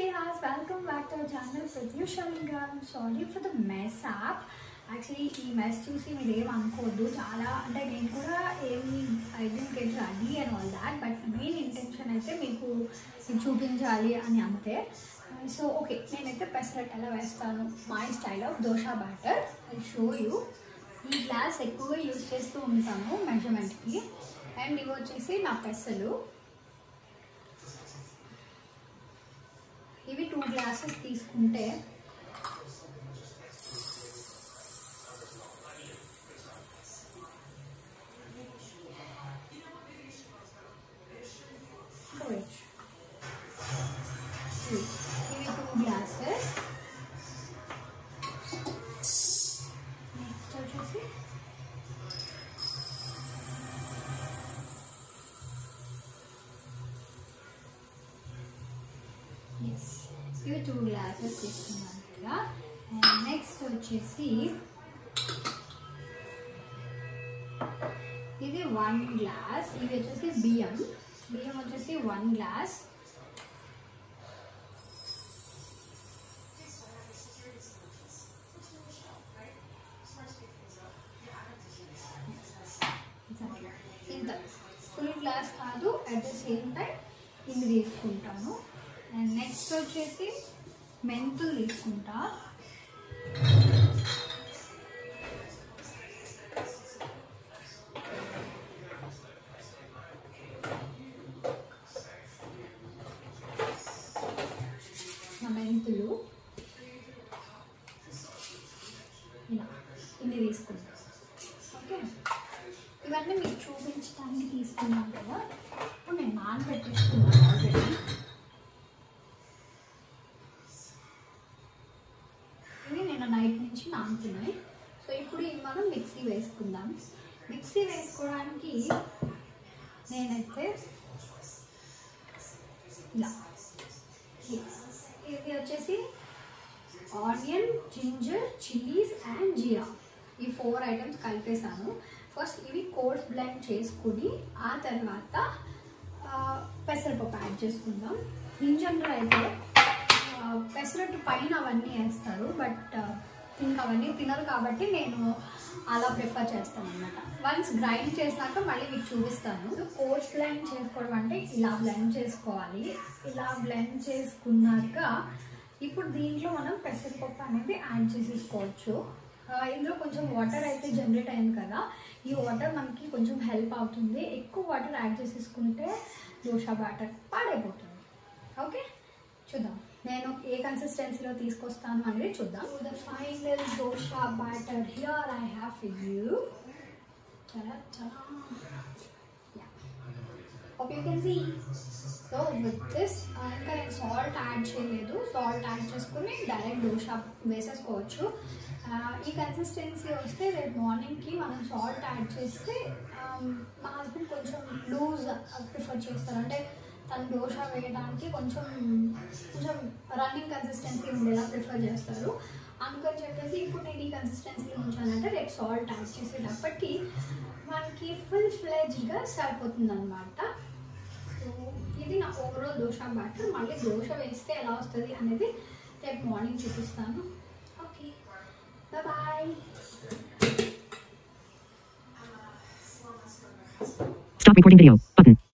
guys, welcome back to our channel Pratyusha Linga. I'm sorry for the mess up. Actually ఈ mess చూసి మీరు ఏం అనుకోవద్దు చాలా అంటే నేను కూడా ఏమి I didn't get ready and all that but main intention అయితే మీకు ఇది చూపించాలి అని అంతే సో ఓకే నేనైతే పెసరట్ ఎలా వేస్తాను my style of dosa batter I show you ఈ గ్లాస్ ఎక్కువగా యూజ్ చేస్తూ ఉంటాను మెజర్మెంట్కి అండ్ ఇవి వచ్చేసి నా పెసలు ఇవి టూ గ్లాసెస్ తీసుకుంటే Wait. ఇవి టూ గ్లాసెస్ నెక్స్ట్ వచ్చేసి ఎస్ ఇవి టూ గ్లాసెస్ తీసుకున్నాను కదా అండ్ నెక్స్ట్ వచ్చేసి ఇది వన్ గ్లాస్ ఇవి వచ్చేసి బియ్యం బియ్యం వచ్చేసి వన్ గ్లాస్ ఇంత ఫుల్ గ్లాస్ కాదు అట్ ద సేమ్ టైం ఇది తీసుకుంటాను అండ్ నెక్స్ట్ వచ్చేసి మెంతులు తీసుకుంటా నా మెంతులు ఇలా ఇన్ని తీసుకుంటా ఓకే ఇవన్నీ మీకు చూపించడానికి తీసుకున్నాను కదా ఇప్పుడు నేను నానబెట్టేసుకున్నాను ఆల్రెడీ ఇవి నేను నైట్ నుంచి నానుతున్నాయి సో ఇప్పుడు ఇవి మనం మిక్సీ వేసుకుందాం మిక్సీ వేసుకోవడానికి నేనైతే ఇలా ఇది వచ్చేసి onion ginger chillies and jeera ఈ ఫోర్ ఐటమ్స్ కలిపేసాను ఫస్ట్ ఇవి కోర్స్ బ్లెండ్ చేసుకుని ఆ తర్వాత ఆ, పెసరపప్పు యాడ్ చేసుకుందాం ఇన్ జనరల్ అయితే ఆ, పెసరట్టు పైన అవన్నీ వేస్తారు బట్ ఇంకా అవన్నీ తినరు కాబట్టి నేను అలా ప్రిఫర్ చేస్తాను అనమాట వన్స్ గ్రైండ్ చేసినాక మళ్ళీ మీకు చూపిస్తాను కోర్స్ బ్లెండ్ చేసుకోవడం అంటే ఇలా బ్లెండ్ చేసుకోవాలి ఇలా బ్లెండ్ చేసుకున్నాక ఇప్పుడు దీంట్లో మనం పెసరపప్పు అనేది యాడ్ చేసేసుకోవచ్చు ఆ, ఇందులో కొంచెం వాటర్ అయితే జనరేట్ అయింది కదా ఈ వాటర్ మనకి కొంచెం హెల్ప్ అవుతుంది ఎక్కువ వాటర్ యాడ్ చేసేసుకుంటే దోశ బ్యాటర్ పాడైపోతుంది ఓకే చూద్దాం నేను ఏ కన్సిస్టెన్సీలో తీసుకొస్తాను అనేది చూద్దాం the final dosa batter here I have for you okay you can see so with this ఇంకా నేను సాల్ట్ యాడ్ చేయలేదు సాల్ట్ యాడ్ చేసుకుని డైరెక్ట్ దోశ వేసేసుకోవచ్చు ఆ, ఈ కన్సిస్టెన్సీ వస్తే రేపు మార్నింగ్కి మనం సాల్ట్ యాడ్ చేస్తే ఆ, మా హస్బెండ్ కొంచెం లూజ్ ప్రిఫర్ చేస్తారు అంటే తను దోశ వేయడానికి కొంచెం కొంచెం రన్నింగ్ కన్సిస్టెన్సీ ఉండేలా ప్రిఫర్ చేస్తారు అందుకని చెప్పేసి ఇప్పుడు నేను ఈ కన్సిస్టెన్సీలో ఉంచానంటే రేపు సాల్ట్ యాడ్ చేసేటప్పటికి మనకి ఫుల్ ఫ్లెజ్గా సరిపోతుంది అనమాట సో ఇది నా ఓవరాల్ దోశ బ్యాటర్ మళ్ళీ దోశ వేస్తే ఎలా వస్తుంది అనేది రేపు మార్నింగ్ చూపిస్తాను okay bye Stop recording video.